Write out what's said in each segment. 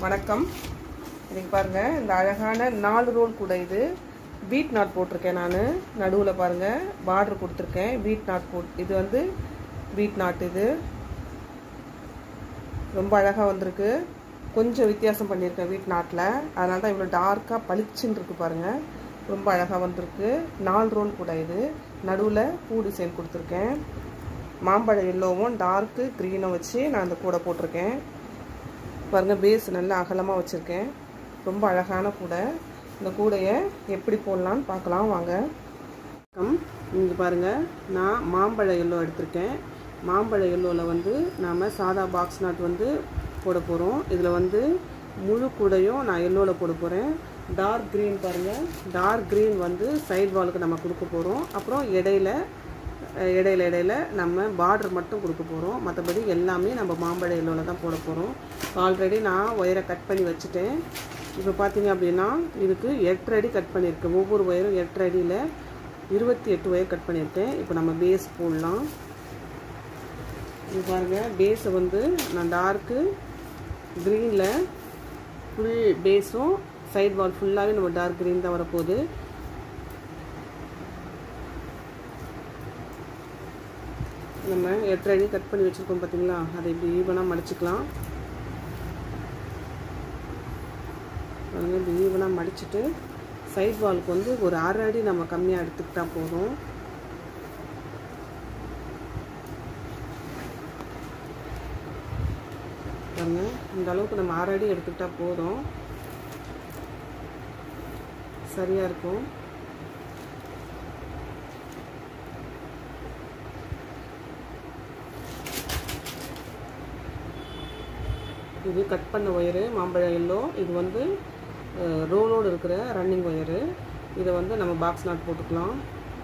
வணக்கம் இன்னைக்கு பாருங்கள் இந்த அழகான நாலு ரோல் கூட இது பீட் நாட் போட்டிருக்கேன் நான் நடுவில் பாருங்கள் பார்டர் கொடுத்துருக்கேன் பீட் நாட் போட் இது வந்து பீட் நாட் இது ரொம்ப அழகாக வந்திருக்கு கொஞ்சம் வித்தியாசம் பண்ணியிருக்கேன் வீட் நாட்டில் அதனால தான் இவ்வளோ டார்க்காக பளிச்சுன்னு இருக்கு பாருங்கள் ரொம்ப அழகாக வந்திருக்கு நாலு ரோல் கூட இது நடுவில் பூ டிசைன் கொடுத்துருக்கேன் மாம்பழ எல்லோவும் டார்க்கு க்ரீனும் வச்சு நான் அந்த கூடை போட்டிருக்கேன் பாருங்கள் பேஸ் நல்லா அகலமாக வச்சுருக்கேன் ரொம்ப அழகான கூடை இந்த கூடையை எப்படி போடலான்னு பார்க்கலாம் வாங்க வணக்கம் இங்கே பாருங்கள் நான் மாம்பழ எல்லோ எடுத்திருக்கேன் மாம்பழ எல்லோவில் வந்து நாம் சாதா பாக்ஸ் நாட் வந்து போட போகிறோம் இதில் வந்து முழு கூடையும் நான் எல்லோவில் போட போகிறேன் டார்க் க்ரீன் பாருங்கள் டார்க் க்ரீன் வந்து சைட் வாலுக்கு நம்ம கொடுக்க போகிறோம் அப்புறம் இடையில அஹ், இடையில இடையில நம்ம பார்டர் மட்டும் கொடுக்க போகிறோம் மற்றபடி எல்லாமே நம்ம மாம்பழ எல்லோவில் தான் போட போகிறோம் ஆல்ரெடி நான் ஒயரை கட் பண்ணி வச்சுட்டேன் இப்போ பார்த்தீங்க அப்படின்னா இதுக்கு எட்டரை அடி கட் பண்ணியிருக்கேன் ஒவ்வொரு ஒயரும் எட்டரை அடியில் இருபத்தி எட்டு ஒயர் கட் பண்ணியிருக்கேன் இப்போ நம்ம பேஸ் போடலாம் இது பாருங்கள் பேஸை வந்து நான் டார்க்கு க்ரீனில் ஃபுல் பேஸும் சைட் வால் ஃபுல்லாகவே நம்ம டார்க் க்ரீன் தான் வரப்போகுது நம்ம எட்டரை அடி கட் பண்ணி வச்சுருக்கோம் பார்த்தீங்களா அதை இப்படி ஈவனாக மடிச்சுக்கலாம் பாருங்க இப்படி ஈவனாக மடிச்சுட்டு சைட் வாலுக்கு வந்து ஒரு அரை அடி நம்ம கம்மியாக எடுத்துக்கிட்டா போதும் பாருங்க இந்த அளவுக்கு நம்ம அரை அடி எடுத்துக்கிட்டா போதும் சரியாக இருக்கும் இது கட் பண்ண ஒயரு மாம்பழ எல்லோ இது வந்து ரோலோடு இருக்கிற ரன்னிங் ஒயரு இதை வந்து நம்ம பாக்ஸ் நாட் போட்டுக்கலாம்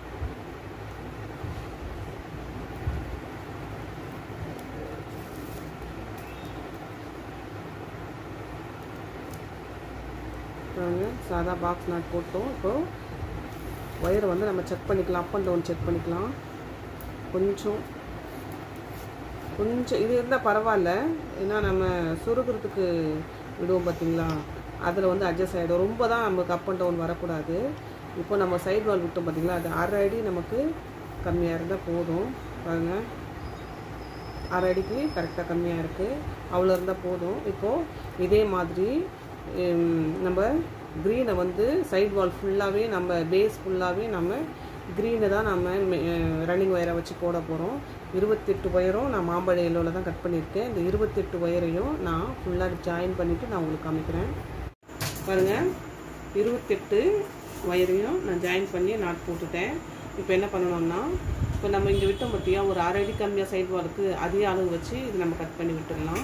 பாருங்க சாதா பாக்ஸ் நாட் போட்டோம் இப்போது ஒயரை வந்து நம்ம செக் பண்ணிக்கலாம் அப் அண்ட் டவுன் செக் பண்ணிக்கலாம் கொஞ்சம் கொஞ்சம் இது இருந்தால் பரவாயில்ல ஏன்னா நம்ம சுருக்கிறதுக்கு விடுவோம் பார்த்தீங்களா அதில் வந்து அட்ஜஸ்ட் ஆகிடும் ரொம்ப தான் நமக்கு அப் அண்ட் டவுன் வரக்கூடாது இப்போ நம்ம சைடு வால் விட்டோம் பார்த்தீங்களா அது அரை அடி நமக்கு கம்மியாக இருந்தால் போதும் பாருங்கள் அரை அடிக்கு கரெக்டாக கம்மியாக இருக்குது அவ்வளோ இருந்தால் போதும் இப்போது இதே மாதிரி ஹம், நம்ம க்ரீனை வந்து சைடு வால் ஃபுல்லாகவே நம்ம பேஸ் ஃபுல்லாகவே நம்ம க்ரீனை தான் நம்ம ரன்னிங் ஒயரை வச்சு போட போகிறோம் இருபத்தெட்டு ஒயரும் நான் மாம்பழ எல்லோவில் தான் கட் பண்ணியிருக்கேன் இந்த இருபத்தெட்டு ஒயரையும் நான் ஃபுல்லாக ஜாயின் பண்ணிவிட்டு நான் உங்களுக்கு காமிக்கிறேன் பாருங்கள் இருபத்தெட்டு ஒயரையும் நான் ஜாயின் பண்ணி நாட் போட்டுட்டேன் இப்போ என்ன பண்ணணும்னா இப்போ நம்ம இங்கே விட்டோம் பார்த்தியா ஒரு அரை அடி கம்மியாக சைடு வாலுக்கு அதே அளவு வச்சு இது நம்ம கட் பண்ணி விட்டுடலாம்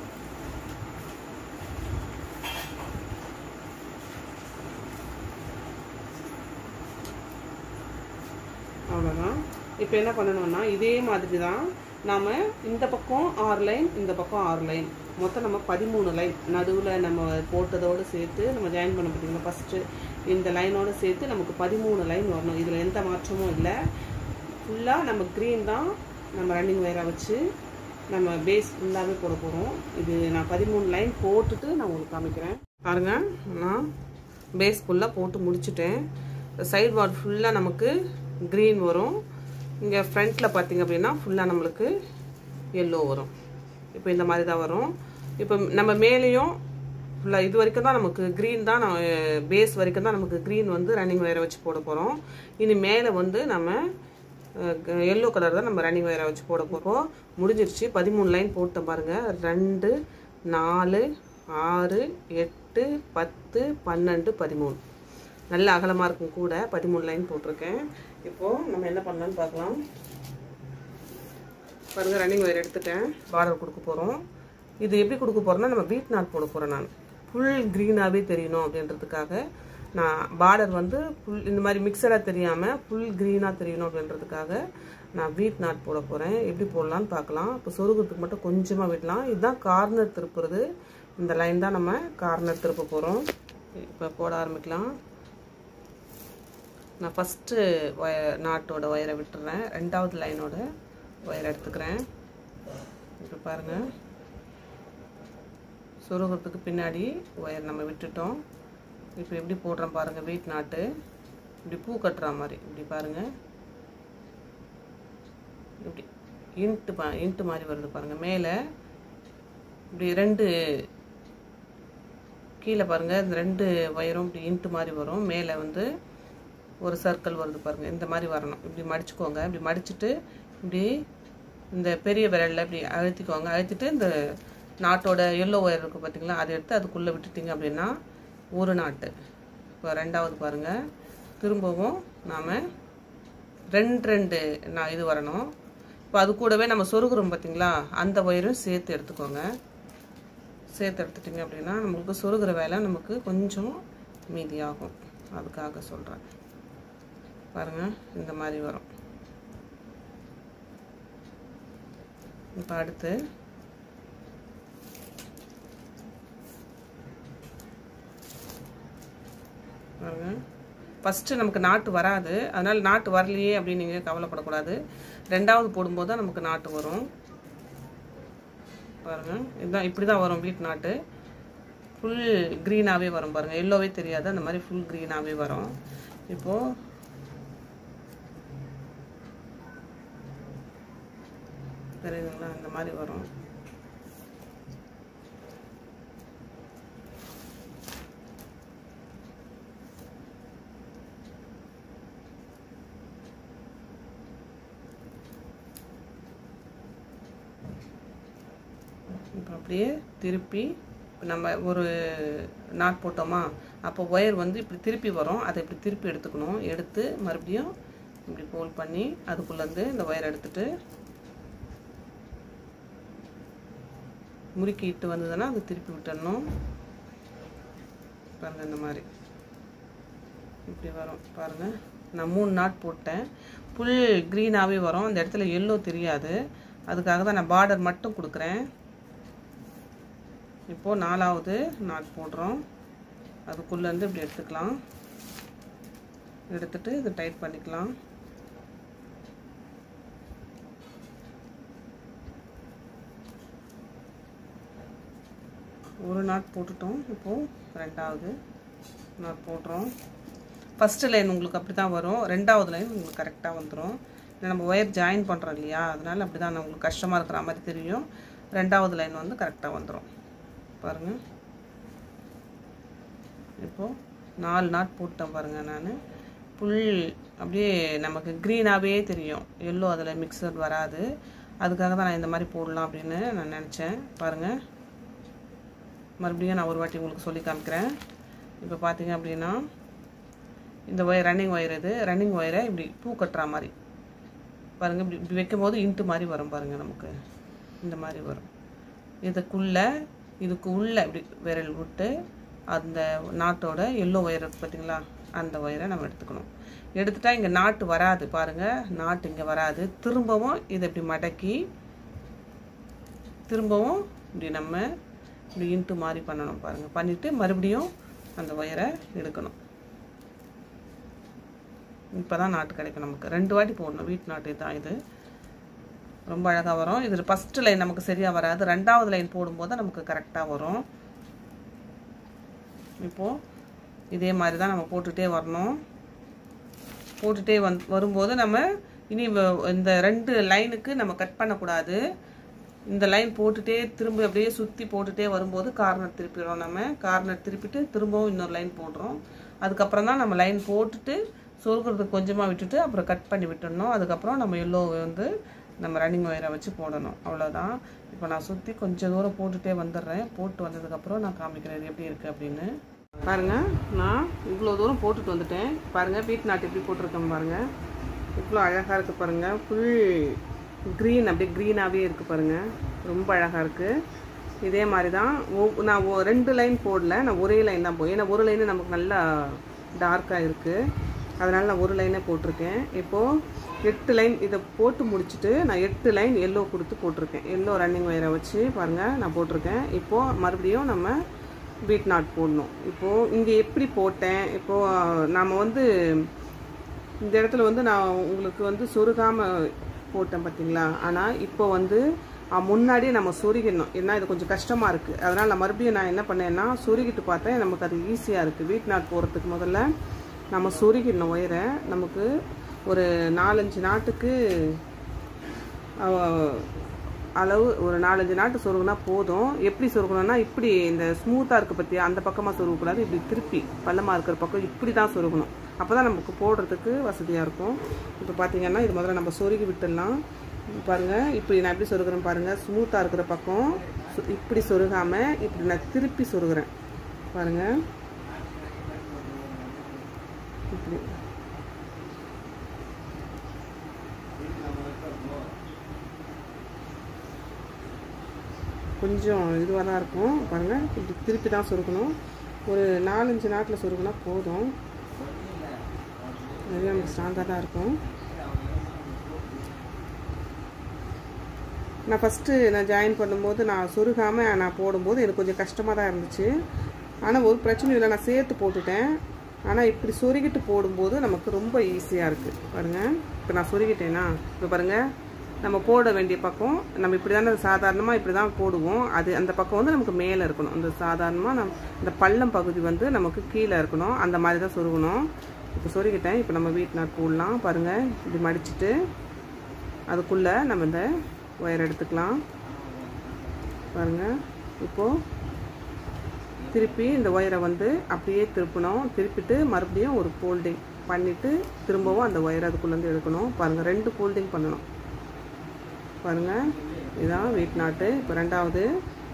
அவ்வளோதான் இப்போ என்ன பண்ணணும்னா இதே மாதிரி தான் நாம் இந்த பக்கம் ஆறு லைன் இந்த பக்கம் ஆறு லைன் மொத்தம் நம்ம பதிமூணு லைன் நடுவில் நம்ம போட்டதோடு சேர்த்து நம்ம ஜாயின் பண்ண பார்த்தீங்களா ஃபஸ்ட்டு இந்த லைனோடு சேர்த்து நமக்கு பதிமூணு லைன் வரணும் இதில் எந்த மாற்றமும் இல்லை ஃபுல்லாக நம்ம க்ரீன் தான் நம்ம ரன்னிங் வயரை வச்சு நம்ம பேஸ் ஃபுல்லாகவே போட போகிறோம் இது நான் பதிமூணு லைன் போட்டுட்டு நான் உங்களுக்கு காமிக்கிறேன் பாருங்க நான் பேஸ் ஃபுல்லாக போட்டு முடிச்சுட்டேன் சைடு வால் ஃபுல்லாக நமக்கு க்ரீன் வரும் இங்கே ஃப்ரண்ட்டில் பார்த்தீங்க அப்படின்னா ஃபுல்லாக நம்மளுக்கு எல்லோ வரும் இப்போ இந்த மாதிரி தான் வரும் இப்போ நம்ம மேலேயும் ஃபுல்லாக இது வரைக்கும் தான் நமக்கு க்ரீன் தான் நம்ம பேஸ் வரைக்கும் தான் நமக்கு க்ரீன் வந்து ரன்னிங் வயரை வச்சு போட போகிறோம் இனி மேலே வந்து நம்ம எல்லோ கலர் தான் நம்ம ரன்னிங் வயரை வச்சு போட போகிறோம் முடிஞ்சிருச்சு பதிமூணு லைன் போட்டேன் பாருங்கள் ரெண்டு நாலு ஆறு எட்டு பத்து பன்னெண்டு பதிமூணு நல்ல அகலமாக இருக்கும் கூட பதிமூணு லைன் போட்டிருக்கேன் இப்போது நம்ம என்ன பண்ணலான்னு பார்க்கலாம் பாருங்கள் ரன்னிங் ஒயர் எடுத்துட்டேன் பார்டர் கொடுக்க போகிறோம் இது எப்படி கொடுக்க போகிறேன்னா நம்ம வீட் நாட் போட போகிறேன் நான் ஃபுல் க்ரீனாகவே தெரியணும் அப்படின்றதுக்காக நான் பார்டர் வந்து ஃபுல் இந்த மாதிரி மிக்சடாக தெரியாமல் ஃபுல் க்ரீனாக தெரியணும் அப்படின்றதுக்காக நான் வீட் நாட் போட போகிறேன் எப்படி போடலான்னு பார்க்கலாம் இப்போ சொருகிறதுக்கு மட்டும் கொஞ்சமாக விடலாம் இதுதான் கார்னர் திருப்புறது இந்த லைன் தான் நம்ம கார்னர் திருப்ப போகிறோம் இப்போ போட ஆரம்பிக்கலாம் நான் ஃபஸ்ட்டு ஒய நாட்டோட ஒயரை விட்டுறேன் ரெண்டாவது லைனோட ஒயர் எடுத்துக்கிறேன் இப்போ பாருங்கள் சொருகிறதுக்கு பின்னாடி ஒயர் நம்ம விட்டுட்டோம் இப்போ எப்படி போடுறோம் பாருங்கள் வெயிட் நாட்டு இப்படி பூ கட்டுற மாதிரி இப்படி பாருங்கள் இப்படி இன்ட்டு பா இன்ட்டு மாதிரி வருது பாருங்கள் மேலே இப்படி ரெண்டு கீழே பாருங்கள் இந்த ரெண்டு வயரும் இப்படி இன்ட்டு மாதிரி வரும் மேலே வந்து ஒரு சர்க்கிள் வருது பாருங்கள் இந்த மாதிரி வரணும் இப்படி மடிச்சுக்கோங்க இப்படி மடிச்சுட்டு இப்படி இந்த பெரிய விரலில் இப்படி அழுத்திக்கோங்க அழுத்திட்டு இந்த நாட்டோட எல்லோ ஒயர் இருக்குது பார்த்தீங்களா அதை எடுத்து அதுக்குள்ளே விட்டுட்டிங்க அப்படின்னா ஒரு நாட்டு இப்போ ரெண்டாவது பாருங்கள் திரும்பவும் நாம் ரெண்டு ரெண்டு நான் இது வரணும் இப்போ அது கூடவே நம்ம சொருகிறோம் பார்த்தீங்களா அந்த ஒயரும் சேர்த்து எடுத்துக்கோங்க சேர்த்து எடுத்துட்டிங்க அப்படின்னா நம்மளுக்கு சொருகிற வேலை நமக்கு கொஞ்சம் மீதியாகும் அதுக்காக சொல்கிறேன் பாருங்கள் இந்த மாதிரி வரும் இப்போ அடுத்து பாருங்க ஃபஸ்ட்டு நமக்கு நாட்டு வராது அதனால் நாட்டு வரலையே அப்படின்னு நீங்கள் கவலைப்படக்கூடாது ரெண்டாவது போடும்போது தான் நமக்கு நாட்டு வரும் பாருங்கள் இதுதான் இப்படி தான் வரும் வீட்டு நாட்டு ஃபுல் க்ரீனாகவே வரும் பாருங்கள் எல்லோவே தெரியாது அந்த மாதிரி ஃபுல் க்ரீனாகவே வரும் இப்போது தெரியுதுங்களா இந்த மாதிரி வரும் இப்போ அப்படியே திருப்பி இப்போ நம்ம ஒரு நாட் போட்டோமா அப்போ ஒயர் வந்து இப்படி திருப்பி வரும் அதை இப்படி திருப்பி எடுத்துக்கணும் எடுத்து மறுபடியும் இப்படி போல் பண்ணி அதுக்குள்ளேருந்து இந்த ஒயர் எடுத்துட்டு முறுக்கிட்டு வந்ததுன்னா அது திருப்பி விட்டுடணும் பாருங்கள் இந்த மாதிரி இப்படி வரும் பாருங்கள் நான் மூணு நாட் போட்டேன் புல் க்ரீனாகவே வரும் அந்த இடத்துல எல்லோ தெரியாது அதுக்காக தான் நான் பார்டர் மட்டும் கொடுக்குறேன் இப்போது நாலாவது நாட் போடுறோம் அதுக்குள்ளேருந்து இப்படி எடுத்துக்கலாம் எடுத்துட்டு இது டைட் பண்ணிக்கலாம் ஒரு நாட் போட்டுட்டோம் இப்போது ரெண்டாவது நாட் போடுறோம் ஃபஸ்ட்டு லைன் உங்களுக்கு அப்படி தான் வரும் ரெண்டாவது லைன் உங்களுக்கு கரெக்டாக வந்துடும் நம்ம ஒயர் ஜாயின் பண்ணுறோம் இல்லையா அதனால் அப்படி தான் உங்களுக்கு கஷ்டமாக இருக்கிற மாதிரி தெரியும் ரெண்டாவது லைன் வந்து கரெக்டாக வந்துடும் பாருங்கள் இப்போது நாலு நாட் போட்டேன் பாருங்கள் நான் புல் அப்படியே நமக்கு க்ரீனாகவே தெரியும் எல்லோ அதில் மிக்சர் வராது அதுக்காக தான் நான் இந்த மாதிரி போடலாம் அப்படின்னு நான் நினச்சேன் பாருங்கள் மறுபடியும் நான் ஒரு வாட்டி உங்களுக்கு சொல்லி காமிக்கிறேன் இப்போ பார்த்தீங்க அப்படின்னா இந்த ஒயர் ரன்னிங் ஒயர் இது ரன்னிங் ஒயரை இப்படி பூ கட்டுற மாதிரி பாருங்கள் இப்படி இப்படி வைக்கும்போது இன்ட்டு மாதிரி வரும் பாருங்கள் நமக்கு இந்த மாதிரி வரும் இதுக்குள்ளே இதுக்கு உள்ளே இப்படி விரல் விட்டு அந்த நாட்டோட எல்லோ ஒயர் இருக்கு பார்த்தீங்களா அந்த ஒயரை நம்ம எடுத்துக்கணும் எடுத்துட்டா இங்கே நாட்டு வராது பாருங்கள் நாட்டு இங்கே வராது திரும்பவும் இதை இப்படி மடக்கி திரும்பவும் இப்படி நம்ம இப்படி இன்ட்டு மாதிரி பண்ணணும் பாருங்கள் பண்ணிவிட்டு மறுபடியும் அந்த ஒயரை எடுக்கணும் இப்போ தான் நாட்டு கிடைக்கும் நமக்கு ரெண்டு வாட்டி போடணும் வீட்டு நாட்டு தான் இது ரொம்ப அழகாக வரும் இதில் ஃபஸ்ட்டு லைன் நமக்கு சரியாக வராது ரெண்டாவது லைன் போடும்போது நமக்கு கரெக்டாக வரும் இப்போது இதே மாதிரி தான் நம்ம போட்டுகிட்டே வரணும் போட்டுகிட்டே வந் வரும்போது நம்ம இனி இந்த ரெண்டு லைனுக்கு நம்ம கட் பண்ணக்கூடாது இந்த லைன் போட்டுகிட்டே திரும்ப அப்படியே சுற்றி போட்டுகிட்டே வரும்போது கார்னர் திருப்பிடுறோம் நம்ம கார்னர் திருப்பிட்டு திரும்பவும் இன்னொரு லைன் போடுறோம் அதுக்கப்புறம் தான் நம்ம லைன் போட்டுட்டு சொருகிறதுக்கு கொஞ்சமாக விட்டுட்டு அப்புறம் கட் பண்ணி விட்டுடணும் அதுக்கப்புறம் நம்ம எல்லோ வந்து நம்ம ரன்னிங் ஒயரை வச்சு போடணும் அவ்வளோதான் இப்போ நான் சுற்றி கொஞ்சம் தூரம் போட்டுகிட்டே வந்துடுறேன் போட்டு வந்ததுக்கப்புறம் நான் காமிக்கிறேன் இது எப்படி இருக்குது அப்படின்னு பாருங்கள் நான் இவ்வளோ தூரம் போட்டுட்டு வந்துட்டேன் பாருங்கள் வீட்டு நாட்டு எப்படி போட்டிருக்கேன் பாருங்கள் இவ்வளோ அழகாக இருக்குது பாருங்கள் ஃபுல் க்ரீன் அப்படியே க்ரீனாகவே இருக்குது பாருங்கள் ரொம்ப அழகாக இருக்குது இதே மாதிரி தான் ஒவ் நான் ஒ- ரெண்டு லைன் போடல நான் ஒரே லைன் தான் போ ஏன்னா ஒரு லைனு நமக்கு நல்லா டார்க்காக இருக்குது அதனால் நான் ஒரு லைனே போட்டிருக்கேன் இப்போது எட்டு லைன் இதை போட்டு முடிச்சுட்டு நான் எட்டு லைன் எல்லோ கொடுத்து போட்டிருக்கேன் எல்லோ ரன்னிங் ஒயரை வச்சு பாருங்கள் நான் போட்டிருக்கேன் இப்போது மறுபடியும் நம்ம பீட் நாட் போடணும் இப்போது இங்கே எப்படி போட்டேன் இப்போது நாம் வந்து இந்த இடத்துல வந்து நான் உங்களுக்கு வந்து சொருகாமல் போட்டேன் பார்த்தீங்களா ஆனால் இப்போ வந்து அஹ், முன்னாடியே நம்ம சொருகிடணும் ஏன்னா இது கொஞ்சம் கஷ்டமாக இருக்குது அதனால் நான் மறுபடியும் நான் என்ன பண்ணேன்னா சொருகிட்டு பார்த்தேன் நமக்கு அது ஈஸியாக இருக்குது வீட்டு நாட் போகிறதுக்கு முதல்ல நம்ம சொருகிடணும் ஒயரை நமக்கு ஒரு நாலஞ்சு நாட்டுக்கு அஹ், அளவு ஒரு நாலஞ்சு நாட்டு சொருகுனா போதும் எப்படி சொருகணும்னா இப்படி இந்த ஸ்மூத்தாக இருக்க பற்றி அந்த பக்கமாக சொருகக்கூடாது இப்படி திருப்பி பள்ளமாக இருக்கிற பக்கம் இப்படி தான் சொருகணும் அப்போ தான் நமக்கு போடுறதுக்கு வசதியாக இருக்கும் இப்போ பார்த்தீங்கன்னா இது முதல்ல நம்ம சொருகி விட்டுடலாம் பாருங்கள் இப்படி நான் எப்படி சொருகிறேன் பாருங்கள் ஸ்மூத்தாக இருக்கிற பக்கம் சு- இப்படி சொருகாமல் இப்படி நான் திருப்பி சொருகிறேன் பாருங்கள் இப்படி கொஞ்சம் இதுவாக தான் இருக்கும் பாருங்கள் இப்படி திருப்பி தான் சொருக்கணும் ஒரு நாலஞ்சு நாட்டில் சொருக்குனா போதும் அதுவே நமக்கு ஸ்ட்ராங்காக தான் இருக்கும் நான் ஃபஸ்ட்டு நான் ஜாயின் பண்ணும்போது நான் சொருகாமல் நான் போடும்போது எனக்கு கொஞ்சம் கஷ்டமாக தான் இருந்துச்சு ஆனால் ஒரு பிரச்சனையும் இல்லை நான் சேர்த்து போட்டுட்டேன் ஆனால் இப்படி சொருகிட்டு போடும்போது நமக்கு ரொம்ப ஈஸியாக இருக்குது பாருங்கள் இப்போ நான் சொருகிட்டேனா இப்போ பாருங்கள் நம்ம போட வேண்டிய பக்கம் நம்ம இப்படி தானே சாதாரணமாக இப்படி தான் போடுவோம் அது அந்த பக்கம் வந்து நமக்கு மேலே இருக்கணும் இந்த சாதாரணமாக நம் இந்த பள்ளம் பகுதி வந்து நமக்கு கீழே இருக்கணும் அந்த மாதிரி தான் சொருகணும் இப்போ சொருகிட்டேன் இப்போ நம்ம வீட்டு நாட் போடலாம் பாருங்கள் இப்படி மடிச்சிட்டு அதுக்குள்ளே நம்ம இந்த ஒயர் எடுத்துக்கலாம் பாருங்கள் இப்போது திருப்பி இந்த ஒயரை வந்து அப்படியே திருப்பணும் திருப்பிட்டு மறுபடியும் ஒரு ஃபோல்டிங் பண்ணிவிட்டு திரும்பவும் அந்த ஒயரை அதுக்குள்ளேருந்து எடுக்கணும் பாருங்கள் ரெண்டு ஃபோல்டிங் பண்ணணும் பாருங்கள் இதுதான் வீட் நாட்டு இப்போ ரெண்டாவது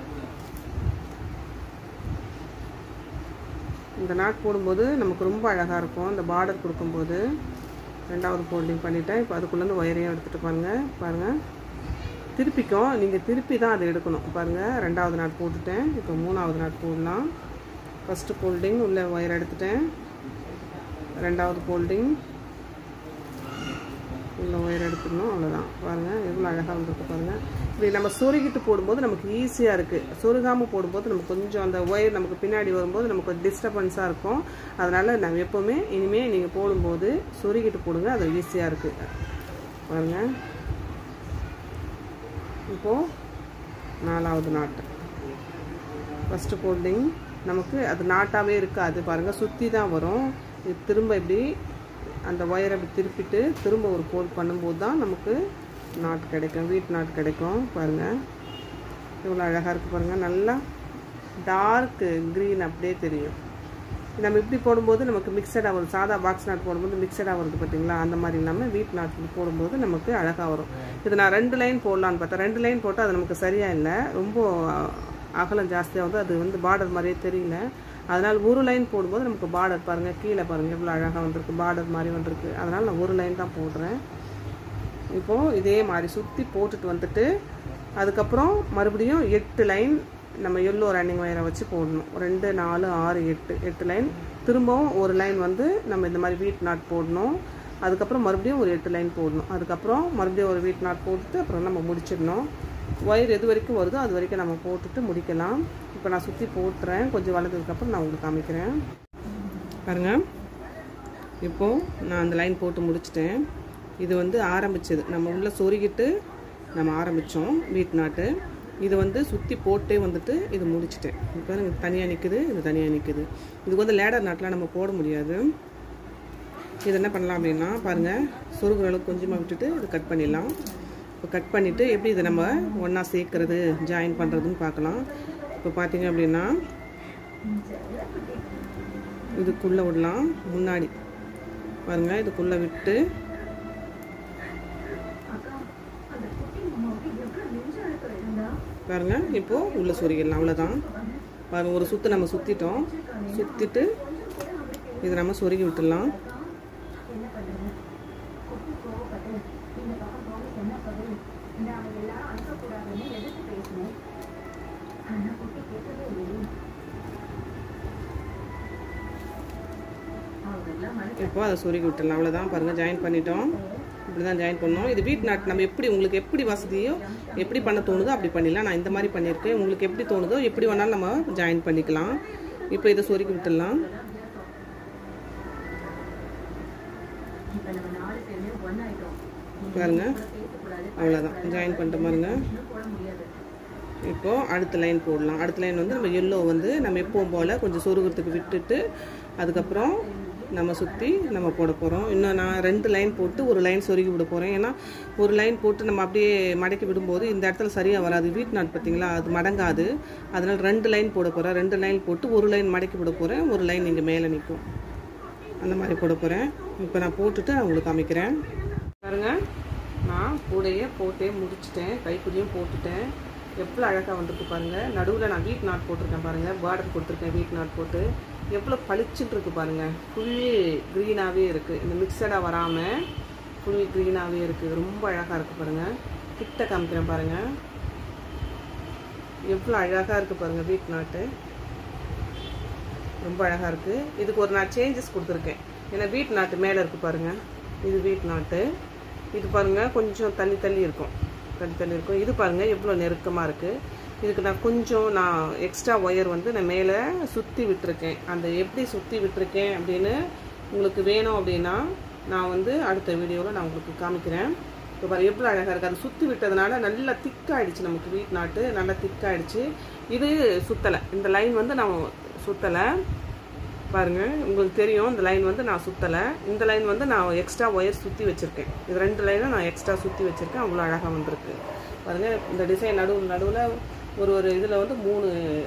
இந்த நாட் போடும்போது நமக்கு ரொம்ப அழகாக இருக்கும் இந்த பார்டர் கொடுக்கும்போது ரெண்டாவது ஃபோல்டிங் பண்ணிட்டேன் இப்போ அதுக்குள்ளேருந்து ஒயரையும் எடுத்துகிட்டு பாருங்கள் பாருங்கள் திருப்பிக்கும் நீங்கள் திருப்பி தான் அதை எடுக்கணும் பாருங்கள் ரெண்டாவது நாட் போட்டுட்டேன் இப்போ மூணாவது நாட் போடலாம் ஃபஸ்ட்டு ஃபோல்டிங் உள்ள ஒயர் எடுத்துட்டேன் ரெண்டாவது ஃபோல்டிங் உள்ள ஒயர் எடுத்துடணும் அவ்வளோதான் பாருங்கள் எவ்வளோ அழகாக வந்திருக்கு பாருங்கள் இப்படி நம்ம சொருகிட்டு போடும்போது நமக்கு ஈஸியாக இருக்குது சொருகாமல் போடும்போது நமக்கு கொஞ்சம் அந்த ஒயர் நமக்கு பின்னாடி வரும்போது நமக்கு ஒரு டிஸ்டர்பன்ஸாக இருக்கும் அதனால் நம்ம எப்போவுமே இனிமேல் நீங்கள் போடும்போது சொருகிட்டு போடுங்க அது ஈஸியாக இருக்குது பாருங்கள் இப்போது நாலாவது நாட்டு ஃபஸ்ட்டு ஃபோல்டிங் நமக்கு அது நாட்டாகவே இருக்காது பாருங்கள் சுற்றி தான் வரும் இது திரும்ப இப்படி அந்த ஒயரை அப்படி திருப்பிட்டு திரும்ப ஒரு ஃபோல்ட் பண்ணும்போது தான் நமக்கு நாட் கிடைக்கும் வீட் நாட் கிடைக்கும் பாருங்கள் இவ்வளோ அழகாக இருக்குது பாருங்கள் நல்லா டார்க் க்ரீன் அப்படியே தெரியும் நம்ம இப்படி போடும்போது நமக்கு மிக்சடாக வரும் சாதா பாக்ஸ் நாட் போடும்போது மிக்சடாக வருது பார்த்தீங்களா அந்த மாதிரி இல்லாமல் வீட் நாட் போடும்போது நமக்கு அழகாக வரும் இது நான் ரெண்டு லைன் போடலான்னு பார்த்தேன் ரெண்டு லைன் போட்டால் அது நமக்கு சரியாக இல்லை ரொம்ப அகலம் ஜாஸ்தியாக வந்து அது வந்து பார்டர் மாதிரியே தெரியல அதனால் ஒரு லைன் போடும்போது நமக்கு பார்டர் பாருங்கள் கீழே பாருங்கள் எவ்வளோ அழகாக வந்திருக்கு பார்டர் மாதிரி வந்திருக்கு அதனால் நான் ஒரு லைன் தான் போடுறேன் இப்போது இதே மாதிரி சுற்றி போட்டுட்டு வந்துட்டு அதுக்கப்புறம் மறுபடியும் எட்டு லைன் நம்ம எல்லோ ரன்னிங் ஒயரை வச்சு போடணும் ரெண்டு நாலு ஆறு எட்டு எட்டு லைன் திரும்பவும் ஒரு லைன் வந்து நம்ம இந்த மாதிரி வீட் நாட் போடணும் அதுக்கப்புறம் மறுபடியும் ஒரு எட்டு லைன் போடணும் அதுக்கப்புறம் மறுபடியும் ஒரு வீட் நாட் போட்டுட்டு அப்புறம் நம்ம முடிச்சிடணும் ஒயர் எது வரைக்கும் வருதோ அது வரைக்கும் நம்ம போட்டுட்டு முடிக்கலாம் இப்போ நான் சுற்றி போட்டுறேன் கொஞ்சம் வளர்ந்ததுக்கப்புறம் நான் உங்களுக்கு காமிக்கிறேன் பாருங்கள் இப்போது நான் அந்த லைன் போட்டு முடிச்சிட்டேன் இது வந்து ஆரம்பிச்சது நம்ம உள்ளே சொருகிட்டு நம்ம ஆரம்பித்தோம் வீட் நாட்டு இது வந்து சுற்றி போட்டே வந்துட்டு இது முடிச்சிட்டேன் இப்போ இது தனியாக நிற்குது இது தனியாக நிற்குது இதுக்கு வந்து லேடர் நாட்டில் நம்ம போட முடியாது இது என்ன பண்ணலாம் அப்படின்னா பாருங்கள் சொருகுற அளவுக்கு கொஞ்சமாக விட்டுட்டு இது கட் பண்ணிடலாம் இப்போ கட் பண்ணிவிட்டு எப்படி இதை நம்ம ஒன்றா சேர்க்கறது ஜாயின் பண்ணுறதுன்னு பார்க்கலாம் இப்போ பார்த்தீங்க அப்படின்னா இதுக்குள்ளே விடலாம் முன்னாடி பாருங்கள் இதுக்குள்ளே விட்டு பாருங்க இப்போது உள்ளே சொருகிடலாம் அவ்வளோதான் பாருங்க ஒரு சுற்று நம்ம சுற்றிட்டோம் சுற்றிட்டு இதை நம்ம சொருகி விட்டுடலாம் இப்போ அதை சொருகி விட்டுடலாம் அவ்வளோதான் பாருங்கள் ஜாயின் பண்ணிட்டோம் இப்படி தான் ஜாயின் பண்ணோம் இது வீட் நாட் நம்ம எப்படி உங்களுக்கு எப்படி வசதியோ எப்படி பண்ண தோணுதோ அப்படி பண்ணிடலாம் நான் இந்த மாதிரி பண்ணியிருக்கேன் உங்களுக்கு எப்படி தோணுதோ எப்படி வேணாலும் நம்ம ஜாயின் பண்ணிக்கலாம் இப்போ இதை சொருகி விட்டுடலாம் பாருங்க அவ்வளோதான் ஜாயின் பண்ணிட்டு பாருங்க இப்போது அடுத்த லைன் போடலாம் அடுத்த லைன் வந்து நம்ம எல்லோ வந்து நம்ம எப்பவும் போல் கொஞ்சம் சொருகிறதுக்கு விட்டுட்டு அதுக்கப்புறம் நம்ம சுற்றி நம்ம போட போகிறோம் இன்னும் நான் ரெண்டு லைன் போட்டு ஒரு லைன் சொருகி விட போகிறேன் ஏன்னா ஒரு லைன் போட்டு நம்ம அப்படியே மடக்கி விடும்போது இந்த இடத்துல சரியாக வராது வீட் நாட் பார்த்தீங்களா அது மடங்காது அதனால் ரெண்டு லைன் போட போகிறேன் ரெண்டு லைன் போட்டு ஒரு லைன் மடக்கி விட போகிறேன் ஒரு லைன் இங்கே மேலே நிற்கும் அந்த மாதிரி போட போகிறேன் இப்போ நான் போட்டுட்டு நான் உங்களுக்கு காமிக்கிறேன் பாருங்க நான் கூடையே போட்டே முடிச்சிட்டேன் கைப்பிடியும் போட்டுட்டேன் எவ்வளோ அழகாக வந்திருக்கு பாருங்கள் நடுவில் நான் வீட் நாட் போட்டிருக்கேன் பாருங்கள் பார்டர் கொடுத்துருக்கேன் வீட் நாட் போட்டு எவ்வளோ பளிச்சுட்டு இருக்கு பாருங்கள் ஃபுல் க்ரீனாகவே இருக்குது இந்த மிக்சடாக வராமல் ஃபுல் க்ரீனாகவே இருக்குது ரொம்ப அழகாக இருக்குது பாருங்கள் கிட்ட காமிக்கிறேன் பாருங்கள் எவ்வளோ அழகாக இருக்குது பாருங்கள் வீட் நாட்டு ரொம்ப அழகாக இருக்குது இதுக்கு ஒரு நான் சேஞ்சஸ் கொடுத்துருக்கேன் ஏன்னா வீட் நாட்டு மேலே இருக்குது பாருங்கள் இது வீட் நாட்டு இது பாருங்கள் கொஞ்சம் தள்ளி தள்ளி இருக்கும் தள்ளி தள்ளி இருக்கும் இது பாருங்கள் எவ்வளோ நெருக்கமாக இருக்குது இதுக்கு நான் கொஞ்சம் நான் எக்ஸ்ட்ரா ஒயர் வந்து நான் மேலே சுற்றி விட்டுருக்கேன் அந்த எப்படி சுற்றி விட்டுருக்கேன் அப்படின்னு உங்களுக்கு வேணும் அப்படின்னா நான் வந்து அடுத்த வீடியோவில் நான் உங்களுக்கு காமிக்கிறேன் இப்போ பாரு எவ்வளோ அழகாக இருக்குது அது சுற்றி விட்டதுனால நல்லா திக்காயிடுச்சு நமக்கு வீட் நாட்டு நல்லா திக்காயிடுச்சு இது சுத்தலை இந்த லைன் வந்து நான் சுத்தலை பாருங்க உங்களுக்கு தெரியும் இந்த லைன் வந்து நான் சுத்தலை இந்த லைன் வந்து நான் எக்ஸ்ட்ரா ஒயர் சுற்றி வச்சுருக்கேன் இது ரெண்டு லைனும் நான் எக்ஸ்ட்ரா சுற்றி வச்சுருக்கேன் அவ்வளோ அழகாக வந்திருக்கு பாருங்க இந்த டிசைன் நடுவில் நடுவில் ஒரு ஒரு இதில் வந்து மூணு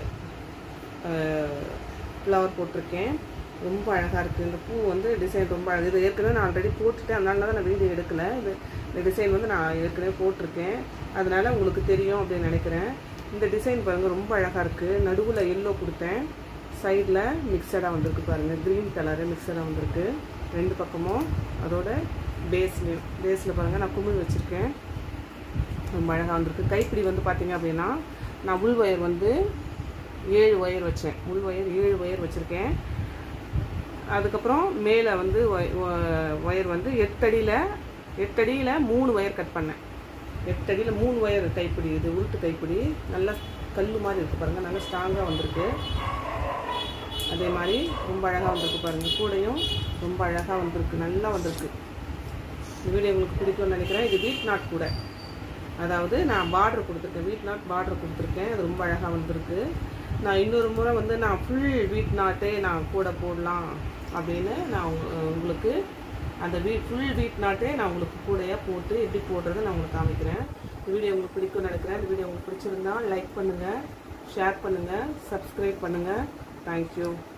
ஃப்ளவர் போட்டிருக்கேன் ரொம்ப அழகாக இருக்குது இந்த பூ வந்து டிசைன் ரொம்ப அழகு இது ஏற்கனவே நான் ஆல்ரெடி போட்டுட்டேன் அதனால தான் நான் வீடியோ எடுக்கலை இது இந்த டிசைன் வந்து நான் ஏற்கனவே போட்டிருக்கேன் அதனால் உங்களுக்கு தெரியும் அப்படின்னு நினைக்கிறேன் இந்த டிசைன் பாருங்கள் ரொம்ப அழகாக இருக்குது நடுவில் எல்லோ கொடுத்தேன் சைடில் மிக்சடாக வந்திருக்கு பாருங்கள் க்ரீன் கலரு மிக்சடாக வந்திருக்கு ரெண்டு பக்கமும் அதோட பேஸ்லேயும் பேஸில் பாருங்கள் நான் குமிழ் வச்சுருக்கேன் ரொம்ப அழகாக வந்திருக்கு கைப்பிடி வந்து பார்த்தீங்க அப்படின்னா நான் உள் ஒயர் வந்து ஏழு ஒயர் வச்சேன் உள் ஒயர் ஏழு ஒயர் வச்சுருக்கேன் அதுக்கப்புறம் மேலே வந்து ஒயர் வந்து எட்டடியில் எட்டடியில் மூணு ஒயர் கட் பண்ணேன் எட்டடியில் மூணு ஒயர் கைப்பிடி இது உருட்டு கைப்பிடி நல்லா கல் மாதிரி இருக்குது பாருங்கள் நல்லா ஸ்ட்ராங்காக வந்திருக்கு அதே மாதிரி ரொம்ப அழகாக வந்திருக்கு பாருங்கள் கூடையும் ரொம்ப அழகாக வந்திருக்கு நல்லா வந்திருக்கு இந்த வீடியோ உங்களுக்கு பிடிக்கும்னு நினைக்கிறேன் இது வீட் நாட் கூட அதாவது நான் பார்டர் கொடுத்துருக்கேன் வீட் நாட் பார்டர் கொடுத்துருக்கேன் அது ரொம்ப அழகாக வந்திருக்கு நான் இன்னொரு முறை வந்து நான் ஃபுல் வீட் நாட்டே நான் கூட போடலாம் அப்படின்னு நான் உங்களுக்கு அந்த வீ ஃபுல் வீட் நாட்டே நான் உங்களுக்கு கூடையாக போட்டு எப்படி போடுறதை நான் உங்களுக்கு காமிக்கிறேன் இந்த வீடியோ உங்களுக்கு பிடிக்கும்னு நினைக்கிறேன் இந்த வீடியோ உங்களுக்கு பிடிச்சிருந்தா லைக் பண்ணுங்கள் ஷேர் பண்ணுங்கள் சப்ஸ்கிரைப் பண்ணுங்கள் தேங்க்யூ